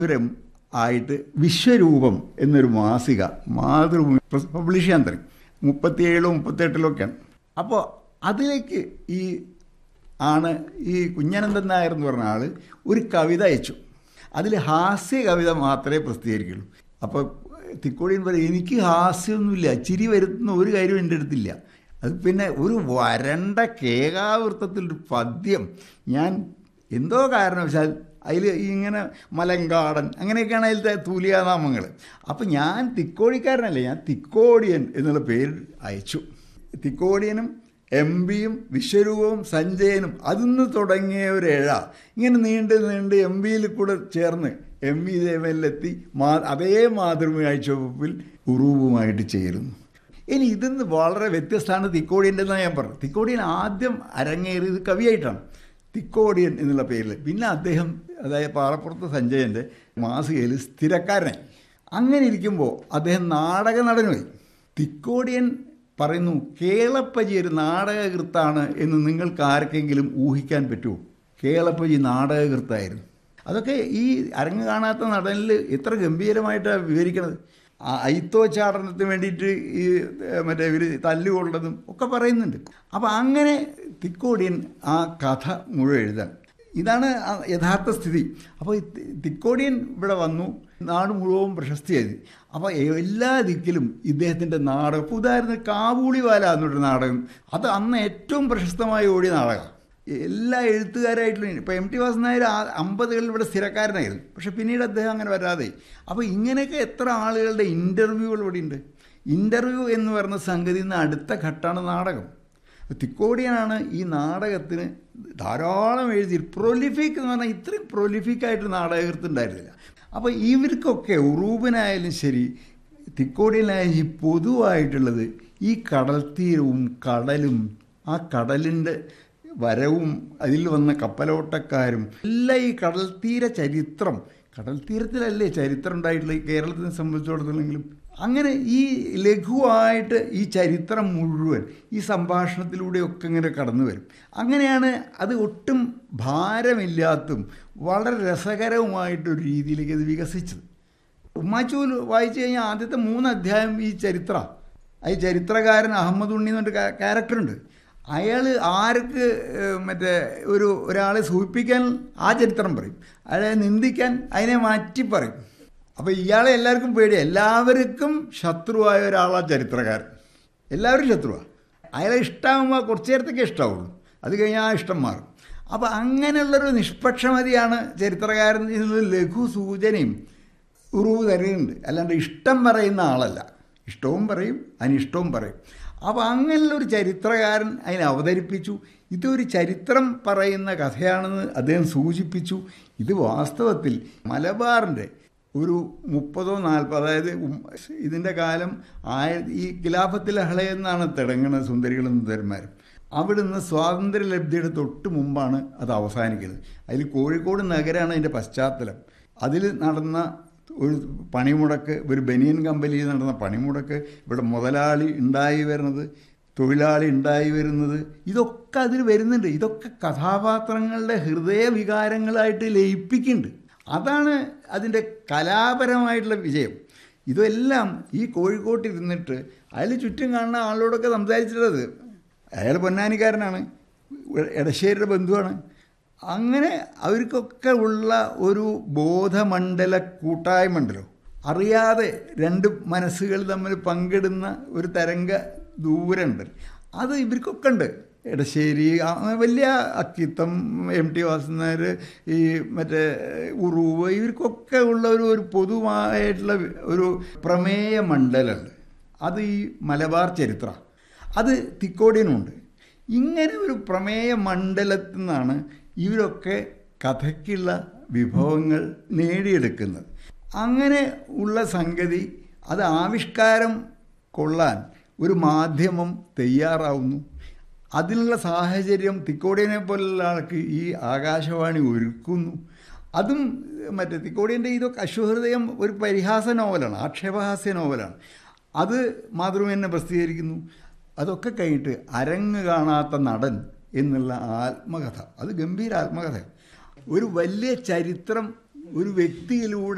ഒരു ആയിട്ട് വിശ്വരൂപം എന്നൊരു മാസിക മാതൃഭൂമി പബ്ലിഷ് ചെയ്യാൻ തുടങ്ങി മുപ്പത്തിയേഴിലോ മുപ്പത്തെട്ടിലോ ഒക്കെയാണ് അപ്പോൾ അതിലേക്ക് ഈ ആണ് ഈ കുഞ്ഞനന്ദൻ നായർ എന്ന് പറഞ്ഞ ആൾ ഒരു കവിത അയച്ചു അതിൽ ഹാസ്യ കവിത മാത്രമേ പ്രസിദ്ധീകരിക്കുള്ളൂ അപ്പോൾ തിക്കോടിയൻ പറയും എനിക്ക് ഹാസ്യമൊന്നുമില്ല ചിരി വരുത്തുന്ന ഒരു കാര്യവും എൻ്റെ അടുത്തില്ല അത് പിന്നെ ഒരു വരണ്ട കേകാവൃത്തത്തിലൊരു പദ്യം ഞാൻ എന്തോ കാരണവശാൽ അതിൽ ഇങ്ങനെ മലങ്കാടൻ അങ്ങനെയൊക്കെയാണ് അതിലത്തെ തൂലിയാനാമങ്ങൾ അപ്പം ഞാൻ തിക്കോടിക്കാരനല്ല ഞാൻ തിക്കോടിയൻ എന്നുള്ള പേര് അയച്ചു തിക്കോടിയനും എം പിയും വിശ്വരൂപവും സഞ്ജയനും അതിന്ന് തുടങ്ങിയ ഒരു ഏഴ ഇങ്ങനെ നീണ്ട് നീണ്ട് എം പിയിൽ കൂടെ ചേർന്ന് എം വി ദേവനിലെത്തി മാ അതേ മാതൃഭൂമി ആഴ്ചവകുപ്പിൽ ഉറൂവുമായിട്ട് ചേരുന്നു ഇനി ഇതിന്ന് വളരെ വ്യത്യസ്തമാണ് തിക്കോടിയൻ്റെ എന്നാണ് ഞാൻ പറഞ്ഞു തിക്കോടിയൻ ആദ്യം അരങ്ങേറിയത് കവിയായിട്ടാണ് തിക്കോടിയൻ എന്നുള്ള പേരിൽ പിന്നെ അദ്ദേഹം അതായത് പാറപ്പുറത്ത് സഞ്ജയൻ്റെ മാസികയിൽ സ്ഥിരക്കാരനായി അങ്ങനെ ഇരിക്കുമ്പോൾ അദ്ദേഹം നാടക നടനുമായി തിക്കോടിയൻ പറയുന്നു കേളപ്പജി ഒരു നാടകകൃത്താണ് എന്ന് നിങ്ങൾക്ക് ആർക്കെങ്കിലും ഊഹിക്കാൻ പറ്റുമോ കേളപ്പജി നാടകകൃത്തായിരുന്നു അതൊക്കെ ഈ അരങ്ങ് കാണാത്ത നടനിൽ എത്ര ഗംഭീരമായിട്ടാണ് വിവരിക്കണത് ഐത്തോച്ചാടനത്തിന് വേണ്ടിയിട്ട് ഈ മറ്റേ ഇവർ തല്ലുകൊള്ളതും ഒക്കെ പറയുന്നുണ്ട് അപ്പോൾ അങ്ങനെ തിക്കോടിയൻ ആ കഥ മുഴുവൻ എഴുതാൻ ഇതാണ് യഥാർത്ഥ സ്ഥിതി അപ്പോൾ തിക്കോടിയൻ ഇവിടെ വന്നു നാട് മുഴുവൻ പ്രശസ്തിയായി അപ്പോൾ എല്ലാ ദിക്കിലും ഇദ്ദേഹത്തിൻ്റെ നാടകം ഇപ്പോൾ ഉദാഹരണത്തിന് കാബൂളിവാല എന്നൊരു നാടകം അത് അന്ന് ഏറ്റവും പ്രശസ്തമായി ഓടിയ നാടകമാണ് എല്ലാ എഴുത്തുകാരായിട്ടുള്ള ഇപ്പോൾ എം ടി വാസൻ നായർ അമ്പതുകളിൽ ഇവിടെ സ്ഥിരക്കാരനായിരുന്നു പക്ഷെ പിന്നീട് അദ്ദേഹം അങ്ങനെ വരാതെ അപ്പോൾ ഇങ്ങനെയൊക്കെ എത്ര ആളുകളുടെ ഇൻ്റർവ്യൂകൾ ഇവിടെ ഉണ്ട് ഇൻ്റർവ്യൂ എന്ന് പറയുന്ന സംഗതി നിന്ന് അടുത്ത ഘട്ടമാണ് നാടകം തിക്കോടിയനാണ് ഈ നാടകത്തിന് ധാരാളം എഴുതി പ്രൊലിഫിക് എന്ന് പറഞ്ഞാൽ ഇത്രയും പ്രൊലിഫിക് ആയിട്ട് നാടകകൃത്ത് ഉണ്ടായിരുന്നില്ല അപ്പോൾ ഇവർക്കൊക്കെ ഉറൂബനായാലും ശരി തിക്കോടിയനായാലും ഈ പൊതുവായിട്ടുള്ളത് ഈ കടൽത്തീരവും കടലും ആ കടലിൻ്റെ വരവും അതിൽ വന്ന കപ്പലോട്ടക്കാരും എല്ലാം ഈ കടൽത്തീര ചരിത്രം കടൽ തീരത്തിലല്ലേ ചരിത്രം ഉണ്ടായിട്ടുള്ള ഈ കേരളത്തിനെ സംബന്ധിച്ചിടത്തോളെങ്കിലും അങ്ങനെ ഈ ലഘുവായിട്ട് ഈ ചരിത്രം മുഴുവൻ ഈ സംഭാഷണത്തിലൂടെയൊക്കെ ഇങ്ങനെ കടന്നു വരും അങ്ങനെയാണ് അത് ഒട്ടും ഭാരമില്ലാത്തതും വളരെ രസകരവുമായിട്ടൊരു രീതിയിലേക്ക് അത് വികസിച്ചത് ഉമ്മാച്ചൂൽ വായിച്ചു കഴിഞ്ഞാൽ ആദ്യത്തെ മൂന്ന് അധ്യായം ഈ ചരിത്ര ഈ ചരിത്രകാരൻ അഹമ്മദ് ഉണ്ണി എന്നൊരു ക്യാരക്ടറുണ്ട് അയാൾ ആർക്ക് മറ്റേ ഒരു ഒരാളെ സൂചിപ്പിക്കാൻ ആ ചരിത്രം പറയും അയാളെ നിന്ദിക്കാൻ അതിനെ മാറ്റി പറയും അപ്പോൾ ഇയാളെ എല്ലാവർക്കും പേടിയാണ് എല്ലാവർക്കും ശത്രുവായ ഒരാളാണ് ചരിത്രകാരൻ എല്ലാവരും ശത്രുവാണ് അയാളെ ഇഷ്ടമാകുമ്പോൾ കുറച്ച് നേരത്തേക്ക് ഇഷ്ടമാവുള്ളൂ അത് കഴിഞ്ഞാൽ ആ ഇഷ്ടം മാറും അപ്പോൾ അങ്ങനെയുള്ളൊരു നിഷ്പക്ഷമതിയാണ് ചരിത്രകാരൻ ഇതിൽ ലഘു സൂചനയും ഉറവ് തരുന്നുണ്ട് അല്ലാണ്ട് ഇഷ്ടം പറയുന്ന ആളല്ല ഇഷ്ടവും പറയും അനിഷ്ടവും പറയും അപ്പോൾ അങ്ങനെയുള്ളൊരു ചരിത്രകാരൻ അതിനെ അവതരിപ്പിച്ചു ഇതൊരു ചരിത്രം പറയുന്ന കഥയാണെന്ന് അദ്ദേഹം സൂചിപ്പിച്ചു ഇത് വാസ്തവത്തിൽ മലബാറിൻ്റെ ഒരു മുപ്പതോ നാൽപ്പതോ അതായത് ഇതിൻ്റെ കാലം ആയ ഈ ഖിലാഫത്തിൽ അഹളയെന്നാണ് തിടങ്ങുന്നത് സുന്ദരികളും സുന്ദരന്മാരും അവിടുന്ന് സ്വാതന്ത്ര്യലബ്ധിയുടെ തൊട്ട് മുമ്പാണ് അത് അവസാനിക്കുന്നത് അതിൽ കോഴിക്കോട് നഗരമാണ് അതിൻ്റെ പശ്ചാത്തലം അതിൽ നടന്ന ഒരു പണിമുടക്ക് ഒരു ബനിയൻ കമ്പനിയിൽ നടന്ന പണിമുടക്ക് ഇവിടെ മുതലാളി ഉണ്ടായി വരുന്നത് തൊഴിലാളി ഉണ്ടായി വരുന്നത് ഇതൊക്കെ അതിൽ വരുന്നുണ്ട് ഇതൊക്കെ കഥാപാത്രങ്ങളുടെ ഹൃദയ വികാരങ്ങളായിട്ട് ലയിപ്പിക്കുന്നുണ്ട് അതാണ് അതിൻ്റെ കലാപരമായിട്ടുള്ള വിജയം ഇതെല്ലാം ഈ കോഴിക്കോട്ട് ഇരുന്നിട്ട് അയാൾ ചുറ്റും കാണുന്ന ആളോടൊക്കെ സംസാരിച്ചിട്ടുള്ളത് അയാൾ പൊന്നാനിക്കാരനാണ് എടശ്ശേരിയുടെ ബന്ധുവാണ് അങ്ങനെ അവർക്കൊക്കെ ഉള്ള ഒരു ബോധമണ്ഡല കൂട്ടായ്മ ഉണ്ടല്ലോ അറിയാതെ രണ്ട് മനസ്സുകൾ തമ്മിൽ പങ്കിടുന്ന ഒരു തരംഗ ദൂരമുണ്ട് അത് ഇവർക്കൊക്കെ ഉണ്ട് എടശ്ശേരി വലിയ അക്കിത്തം എം ടി വാസനാർ ഈ മറ്റേ ഉറൂവ് ഇവർക്കൊക്കെ ഉള്ള ഒരു ഒരു പൊതുവായിട്ടുള്ള ഒരു പ്രമേയ മണ്ഡലമുണ്ട് അത് ഈ മലബാർ ചരിത്ര അത് തിക്കോടിയനുണ്ട് ഇങ്ങനെ ഒരു പ്രമേയ മണ്ഡലത്തിൽ നിന്നാണ് ഇവരൊക്കെ കഥയ്ക്കുള്ള വിഭവങ്ങൾ നേടിയെടുക്കുന്നത് അങ്ങനെ ഉള്ള സംഗതി അത് ആവിഷ്കാരം കൊള്ളാൻ ഒരു മാധ്യമം തയ്യാറാവുന്നു അതിനുള്ള സാഹചര്യം തിക്കോടിയനെ പോലുള്ള ആൾക്ക് ഈ ആകാശവാണി ഒരുക്കുന്നു അതും മറ്റേ തിക്കോടിയൻ്റെ ഇതൊക്കെ അശ്വഹൃദയം ഒരു പരിഹാസ നോവലാണ് ആക്ഷേപഹാസ്യ നോവലാണ് അത് മാതൃഭൂമി പ്രസിദ്ധീകരിക്കുന്നു അതൊക്കെ കഴിഞ്ഞിട്ട് അരങ്ങ് കാണാത്ത നടൻ എന്നുള്ള ആത്മകഥ അത് ഗംഭീര ആത്മകഥ ഒരു വലിയ ചരിത്രം ഒരു വ്യക്തിയിലൂടെ